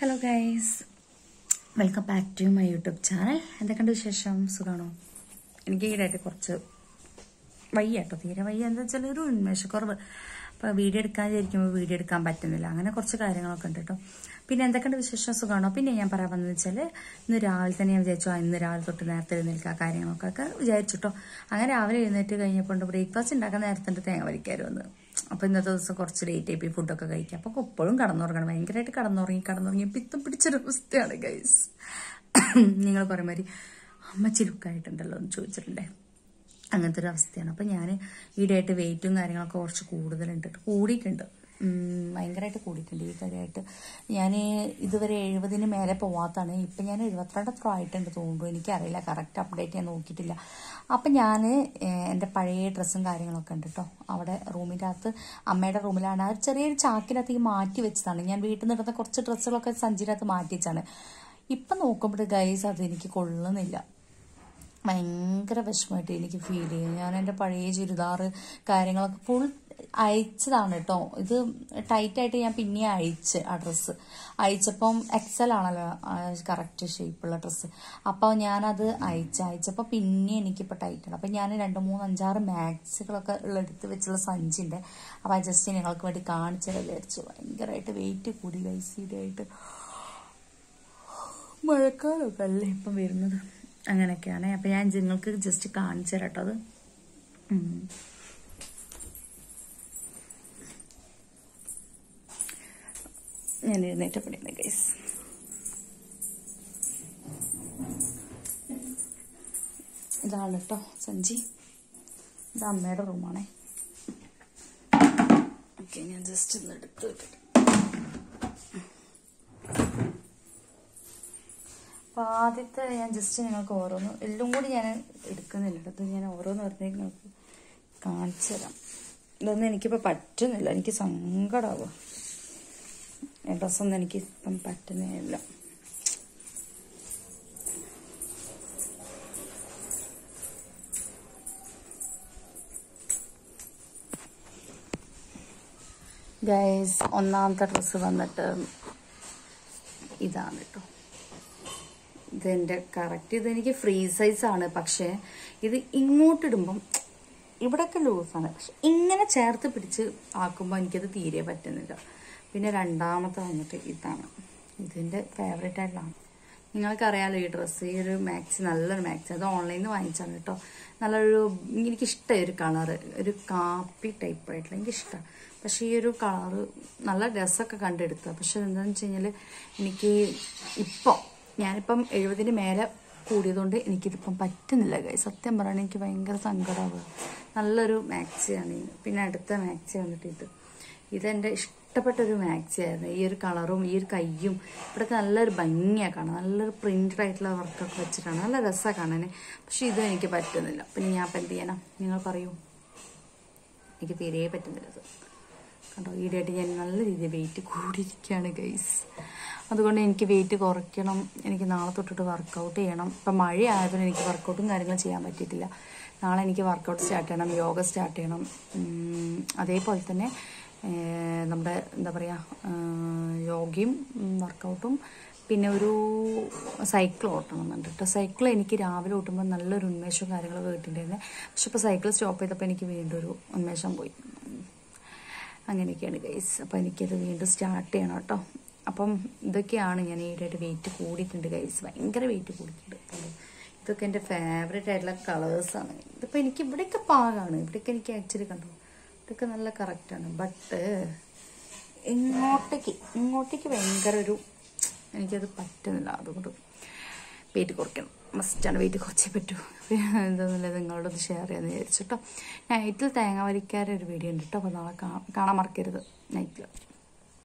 Hello guys welcome back to my YouTube channel എന്തൊക്കെയുണ്ട് വിശേഷം സുഖമാണോ എനിക്ക് ഈടായിട്ട് കുറച്ച് വയ്യ കേട്ടോ തീരെ വയ്യ എന്താ വെച്ചാൽ ഒരു ഉന്മേഷക്കുറവ് അപ്പോൾ വീഡിയോ എടുക്കാൻ വിചാരിക്കുമ്പോൾ വീഡിയോ എടുക്കാൻ പറ്റുന്നില്ല അങ്ങനെ കുറച്ച് കാര്യങ്ങളൊക്കെ ഉണ്ട് കേട്ടോ പിന്നെ എന്തൊക്കെയുണ്ട് വിശേഷം സുഖമാണോ പിന്നെ ഞാൻ പറയാൻ വന്നത് വെച്ചാൽ ഇന്ന് രാവിലെ തന്നെ ഞാൻ വിചാരിച്ചു ആ, ഇന്ന് രാവിലെ തൊട്ട് നേരത്തെ എഴുന്നേൽക്കുക കാര്യങ്ങളൊക്കെ ഒക്കെ വിചാരിച്ചു കേട്ടോ അങ്ങനെ രാവിലെ എഴുന്നേറ്റ് കഴിഞ്ഞപ്പോൾ ബ്രേക്ക്ഫാസ്റ്റ് ഉണ്ടാക്കാൻ നേരത്തെ തേങ്ങ വലിക്കാറ് വന്ന് അപ്പോൾ ഇന്നത്തെ ദിവസം കുറച്ച് ലേറ്റ് ആയി പോയി ഫുഡൊക്കെ കഴിക്കുക അപ്പോൾ എപ്പോഴും കടന്നുറങ്ങണം ഭയങ്കരമായിട്ട് കടന്നുറങ്ങി കടന്നുറങ്ങി പിത്തം പിടിച്ചൊരു അവസ്ഥയാണ് ഗൈസ് നിങ്ങൾ കുറേ മാതിരി അമ്മ ചിരുക്കായിട്ടുണ്ടല്ലോ എന്ന് ചോദിച്ചിട്ടുണ്ടേ അങ്ങനത്തെ ഒരു അവസ്ഥയാണ് അപ്പം ഞാൻ ഈടായിട്ട് വെയിറ്റും കാര്യങ്ങളൊക്കെ കുറച്ച് കൂടുതലുണ്ട് കൂടിയിട്ടുണ്ട് ഉം, ഭയങ്കരമായിട്ട് കൂടിയിട്ടുണ്ട് ഈ കാര്യമായിട്ട് ഞാൻ ഇതുവരെ എഴുപതിന് മേലെ പോവാത്താണ് ഇപ്പം ഞാൻ എഴുപത്തിരണ്ട് എത്ര ആയിട്ടുണ്ട് തോന്നുന്നു എനിക്കറിയില്ല കറക്റ്റ് അപ്ഡേറ്റ് ഞാൻ നോക്കിയിട്ടില്ല അപ്പം ഞാൻ എൻ്റെ പഴയ ഡ്രസ്സും കാര്യങ്ങളൊക്കെ ഉണ്ട് കേട്ടോ അവിടെ റൂമിൻ്റെ അകത്ത് അമ്മയുടെ റൂമിലാണ് ആ ഒരു ചെറിയൊരു ചാക്കിനകത്ത് ഈ മാറ്റി വെച്ചതാണ് ഞാൻ വീട്ടിൽ നിന്ന് ഇടുന്ന കുറച്ച് ഡ്രസ്സുകളൊക്കെ സഞ്ചിനകത്ത് മാറ്റി വെച്ചാണ് ഇപ്പം നോക്കുമ്പോൾ ഗൈസ് അത് എനിക്ക് കൊള്ളുന്നില്ല ഭയങ്കര വിഷമമായിട്ട് എനിക്ക് ഫീൽ ചെയ്യും ഞാൻ എൻ്റെ പഴയ ചുരിദാറ് കാര്യങ്ങളൊക്കെ ഫുൾ അയച്ചതാണ് കേട്ടോ ഇത് ടൈറ്റായിട്ട് ഞാൻ പിന്നെ അയച്ച് ആ ഡ്രസ്സ് അയച്ചപ്പം എക്സൽ ആണല്ലോ കറക്റ്റ് ഷേപ്പുള്ള ഡ്രസ്സ് അപ്പോൾ ഞാനത് അയച്ച് അയച്ചപ്പോൾ പിന്നെ എനിക്കിപ്പോൾ ടൈറ്റാണ് അപ്പം ഞാൻ രണ്ട് മൂന്ന് അഞ്ചാറ് മാക്സുകളൊക്കെ ഉള്ള എടുത്ത് വെച്ചുള്ള സഞ്ചിൻ്റെ അപ്പോൾ ജസ്റ്റ് നിങ്ങൾക്ക് വേണ്ടി കാണിച്ചത് വിചാരിച്ചു ഭയങ്കരമായിട്ട് വെയിറ്റ് കൂടി വൈസിയായിട്ട് മഴക്കാലമൊക്കെ അല്ലേ ഇപ്പം വരുന്നത് അങ്ങനെയൊക്കെയാണ് അപ്പം ഞാൻ നിങ്ങൾക്ക് ജസ്റ്റ് കാണിച്ചു തരാം കേട്ടോ അത് ഉം. ഞാൻ എഴുന്നേറ്റ് പണിയാണ് ഗൈസ് ഇതാണ് കേട്ടോ സഞ്ചി ഇത് അമ്മയുടെ റൂമാണേ ഓക്കെ ഞാൻ ജസ്റ്റ് ഒന്ന് എടുത്ത് വെക്കട്ടെ അപ്പോൾ ആദ്യത്തെ ഞാൻ ജസ്റ്റ് നിങ്ങൾക്ക് ഓരോന്ന് എല്ലാം കൂടി ഞാൻ എടുക്കുന്നില്ല കേട്ടോ ഇത് ഞാൻ ഓരോന്ന് വെറുതെ നിങ്ങൾക്ക് കാണിച്ചു തരാം ഇതൊന്നും എനിക്കിപ്പോൾ പറ്റുന്നില്ല എനിക്ക് സങ്കടമാവുക ഈ ഡ്രസ്സൊന്നും എനിക്ക് ഇപ്പം പറ്റുന്നേ ഇല്ല ഗൈസ് ഒന്നാമത്തെ ഡ്രസ്സ് വന്നിട്ട് ഇതാണ് കേട്ടോ ഇതെന്റെ കറക്റ്റ് ഇതെനിക്ക് ഫ്രീ സൈസ് ആണ് പക്ഷേ ഇത് ഇങ്ങോട്ടിടുമ്പം ഇവിടെയൊക്കെ ലൂസാണ് പക്ഷെ ഇങ്ങനെ ചേർത്ത് പിടിച്ച് ആക്കുമ്പോൾ എനിക്കത് തീരെ പറ്റുന്നില്ല പിന്നെ രണ്ടാമത്തെ വന്നിട്ട് ഇതാണ് ഇതിൻ്റെ ഫേവറേറ്റ് ആയിട്ടുള്ളതാണ് നിങ്ങൾക്കറിയാലോ ഈ ഡ്രസ്സ് ഈ ഒരു മാക്സി നല്ലൊരു മാക്സി അത് ഓൺലൈനിൽ നിന്ന് വാങ്ങിച്ചാണ് കേട്ടോ നല്ലൊരു എനിക്കിഷ്ടമായി ഒരു കളറ് ഒരു കാപ്പി ടൈപ്പ് ആയിട്ടുള്ള എനിക്കിഷ്ടമാണ് പക്ഷേ ഈ ഒരു കളറ് നല്ല രസമൊക്കെ കണ്ടെടുത്ത പക്ഷെ എന്താണെന്ന് വെച്ച് കഴിഞ്ഞാൽ എനിക്ക് ഇപ്പോൾ ഞാനിപ്പം എഴുപതിന് മേലെ കൂടിയതുകൊണ്ട് എനിക്കിതിപ്പം പറ്റുന്നില്ല കൈ സത്യം പറയുകയാണെങ്കിൽ എനിക്ക് ഭയങ്കര സങ്കടമാവുക നല്ലൊരു മാക്സിയാണ് ഇത് പിന്നെ അടുത്ത മാക്സി വന്നിട്ട് ഇത് ഇതെൻ്റെ ഇഷ്ടപ്പെട്ട ഒരു മാക്സി ആയിരുന്നു ഈ ഒരു കളറും ഈ ഒരു കയ്യും ഇവിടെയൊക്കെ നല്ലൊരു ഭംഗിയാണ് കാണാൻ നല്ലൊരു പ്രിന്റഡ് ആയിട്ടുള്ള വർക്കൊക്കെ വെച്ചിട്ടാണ് നല്ല രസമാണ് കാണാൻ പക്ഷെ ഇത് എനിക്ക് പറ്റുന്നില്ല പിന്നെ ഞാൻ ഇപ്പം എന്ത് ചെയ്യണം നിങ്ങൾ പറയൂ എനിക്ക് തീരെ പറ്റുന്നില്ല ഇത് കണ്ടോ ഈടായിട്ട് ഞാൻ നല്ല രീതിയിൽ വെയിറ്റ് കൂടിയിരിക്കുകയാണ് ഗൈസ് അതുകൊണ്ട് എനിക്ക് വെയിറ്റ് കുറയ്ക്കണം എനിക്ക് നാളെ തൊട്ടിട്ട് വർക്കൗട്ട് ചെയ്യണം ഇപ്പം മഴ ആയതുകൊണ്ട് എനിക്ക് വർക്കൗട്ടും കാര്യങ്ങളും ചെയ്യാൻ പറ്റിയിട്ടില്ല നാളെ എനിക്ക് വർക്കൗട്ട് സ്റ്റാർട്ട് ചെയ്യണം യോഗ സ്റ്റാർട്ട് ചെയ്യണം ഉം, അതേപോലെ തന്നെ ഏർ, നമ്മുടെ എന്താ പറയുക യോഗയും വർക്കൗട്ടും പിന്നെ ഒരു സൈക്കിൾ ഓട്ടണം എന്നുണ്ട് കേട്ടോ സൈക്കിൾ എനിക്ക് രാവിലെ ഓട്ടുമ്പോൾ നല്ലൊരു ഉന്മേഷവും കാര്യങ്ങളൊക്കെ കിട്ടിയിട്ടുണ്ടായിരുന്നു പക്ഷെ ഇപ്പോൾ സൈക്കിൾ സ്റ്റോപ്പ് ചെയ്തപ്പോൾ എനിക്ക് വീണ്ടും ഒരു ഉന്മേഷം പോയി അങ്ങനെയൊക്കെയാണ് ഗൈസ് അപ്പോൾ എനിക്കത് വീണ്ടും സ്റ്റാർട്ട് ചെയ്യണം കേട്ടോ അപ്പം ഇതൊക്കെയാണ് ഞാൻ ഈടായിട്ട് വെയിറ്റ് കൂടിയിട്ടുണ്ട് ഗൈസ് ഭയങ്കര വെയിറ്റ് കൂടിയിട്ടുണ്ട് കണ്ടോ? ഇതൊക്കെ എൻ്റെ ഫേവറേറ്റ് ആയിട്ടുള്ള കളേഴ്സാണ് ഇതിപ്പോൾ എനിക്ക് ഇവിടെയൊക്കെ പാകാണ് ഇവിടെയൊക്കെ എനിക്ക് ആക്ച്വലി കണ്ടോ ഇതൊക്കെ നല്ല കറക്റ്റാണ് ബട്ട് ഇങ്ങോട്ടേക്ക് ഇങ്ങോട്ടേക്ക് ഭയങ്കര ഒരു എനിക്കത് പറ്റുന്നില്ല അതുകൊണ്ട് വെയിറ്റ് കുറയ്ക്കണം മസ്റ്റാണ് വെയിറ്റ് കുറച്ചേ പറ്റൂ എന്താണെന്നില്ല നിങ്ങളോടൊന്ന് ഷെയർ ചെയ്യാമെന്ന് വിചാരിച്ചു കേട്ടോ നൈറ്റിൽ തേങ്ങ വലിക്കാരെ ഒരു വീഡിയോ ഉണ്ട് കേട്ടോ അപ്പോൾ നാളെ കാ- കാണാൻ മറക്കരുത് നൈറ്റിൽ